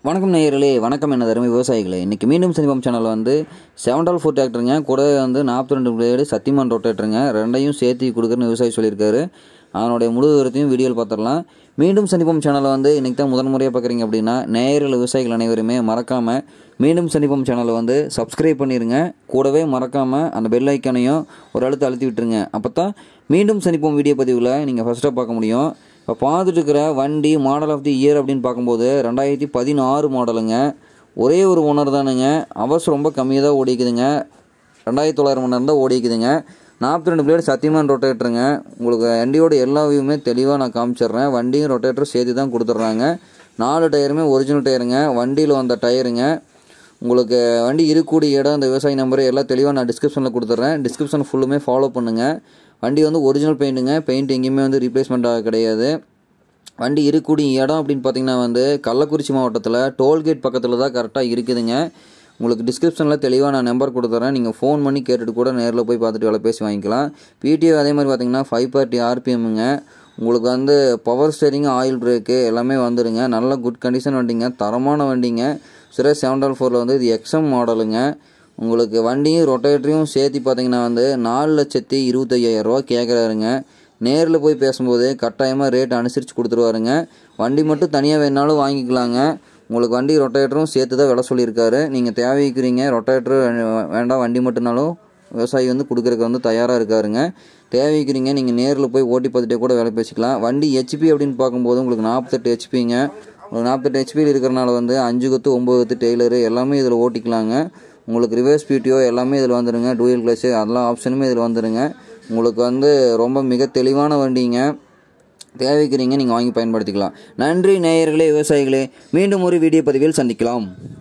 வணக்கம் நேயர்களே வணக்கம் என்ன தருமை விவசாயிகளே இன்றைக்கி மீண்டும் சனிபம் சேனல் வந்து செவன் டால் ஃபோர் டிராக்டருங்க கூட வந்து நாற்பத்தி ரெண்டு பிளேடு சத்தியமான் ரொட்டேட்டருங்க ரெண்டையும் சேர்த்து கொடுக்குறன்னு விவசாயி சொல்லியிருக்காரு அதனுடைய முழு விவரத்தையும் வீடியோவில் பார்த்துடலாம் மீண்டும் சனிப்பம் சேனலை வந்து இன்றைக்கி தான் முதன் முறையாக பார்க்குறீங்க அப்படின்னா நேயர்கள் விவசாயிகள் அனைவருமே மறக்காமல் மீண்டும் சனிப்பம் சேனலை வந்து சப்ஸ்கிரைப் பண்ணிடுங்க கூடவே மறக்காமல் அந்த பெல் ஐக்கானையும் ஒரு அழுத்த அழுத்தி விட்டுருங்க அப்போ தான் மீண்டும் சனிப்பம் வீடியோ பதிவில் நீங்கள் ஃபஸ்ட்டாக பார்க்க முடியும் இப்போ பார்த்துட்டு இருக்கிற வண்டி மாடல் ஆஃப் தி இயர் அப்படின்னு பார்க்கும்போது ரெண்டாயிரத்தி பதினாறு மாடலுங்க ஒரே ஒரு ஓனர் தானுங்க அவர்ஸ் ரொம்ப கம்மியாக தான் ஓடிக்குதுங்க ரெண்டாயிரத்தி தொள்ளாயிரம் மணி நேரம் தான் ஓடிக்குதுங்க நாற்பத்தி ரெண்டு பிளேடு சத்தியமான் ரொட்டேட்டருங்க உங்களுக்கு வண்டியோட எல்லா வியூமே தெளிவாக நான் காமிச்சிடுறேன் வண்டியும் ரொட்டேட்டரும் சேர்த்து தான் கொடுத்துட்றாங்க நாலு டயருமே ஒரிஜினல் டயருங்க வண்டியில் வந்த டயருங்க உங்களுக்கு வண்டி இருக்கக்கூடிய இடம் இந்த விவசாய நம்பர் எல்லாம் தெளிவாக நான் டிஸ்கிரிப்ஷனில் கொடுத்துட்றேன் டிஸ்கிரிப்ஷன் ஃபுல்லுமே ஃபாலோ பண்ணுங்கள் வண்டி வந்து ஒரிஜினல் பெயிண்ட்டுங்க பெயிண்ட் எங்கேயுமே வந்து ரீப்ளேஸ்மெண்ட் ஆக கிடையாது வண்டி இருக்கக்கூடிய இடம் அப்படின்னு பார்த்தீங்கன்னா வந்து கள்ளக்குறிச்சி மாவட்டத்தில் டோல்கேட் பக்கத்தில் தான் கரெக்டாக இருக்குதுங்க உங்களுக்கு டிஸ்கிரிப்ஷனில் தெளிவாக நான் நம்பர் கொடுத்துறேன் நீங்கள் ஃபோன் பண்ணி கேட்டுட்டு கூட நேரில் போய் பார்த்துட்டு வேலை பேசி வாங்கிக்கலாம் பிடிஓ அதே மாதிரி பார்த்தீங்கன்னா ஃபைவ் பார்ட்டி ஆர்பிஎம்முங்க உங்களுக்கு வந்து பவர் ஸ்டேரிங் ஆயில் பிரேக்கு எல்லாமே வந்துடுங்க நல்ல குட் கண்டிஷன் வண்டிங்க தரமான வண்டிங்க சுரேஷ் செவன் டால் ஃபோரில் வந்து இது எக்ஸம் மாடலுங்க உங்களுக்கு வண்டியும் ரொட்டேட்டரையும் சேர்த்து பார்த்தீங்கன்னா வந்து நாலு லட்சத்தி இருபத்தையாயிரரூவா கேட்குறாருங்க நேரில் போய் பேசும்போது கட்டாயமாக ரேட் அனுசரித்து கொடுத்துருவாருங்க வண்டி மட்டும் தனியாக வேணாலும் வாங்கிக்கலாங்க உங்களுக்கு வண்டி ரொட்டேட்டரும் சேர்த்து தான் விலை சொல்லியிருக்காரு நீங்கள் தேவைக்கிறீங்க ரொட்டேட்டர் வேண்டாம் வண்டி மட்டும்னாலும் விவசாயி வந்து கொடுக்குறதுக்கு வந்து தயாராக இருக்காருங்க தேவைக்கிறீங்க நீங்கள் நேரில் போய் ஓட்டி பார்த்துட்டே கூட வேலை பேசிக்கலாம் வண்டி ஹெச்பி அப்படின்னு பார்க்கும்போது உங்களுக்கு நாற்பத்தெட்டு ஹெச்பிங்க உங்களுக்கு நாற்பத்தெட்டு ஹெச்பியில் இருக்கிறனால வந்து அஞ்சு கொத்து ஒம்பது கொத்து டெய்லரு எல்லாமே இதில் ஓட்டிக்கலாங்க உங்களுக்கு ரிவர்ஸ் பிடிஓ எல்லாமே இதில் வந்துடுங்க டூயல் கிளாஸு அதெல்லாம் ஆப்ஷனுமே இதில் வந்துடுங்க உங்களுக்கு வந்து ரொம்ப மிக தெளிவான வண்டிங்க தேவைக்கிறீங்க நீங்கள் வாங்கி பயன்படுத்திக்கலாம் நன்றி நேயர்களே விவசாயிகளே மீண்டும் ஒரு வீடியோ பதிவில் சந்திக்கலாம்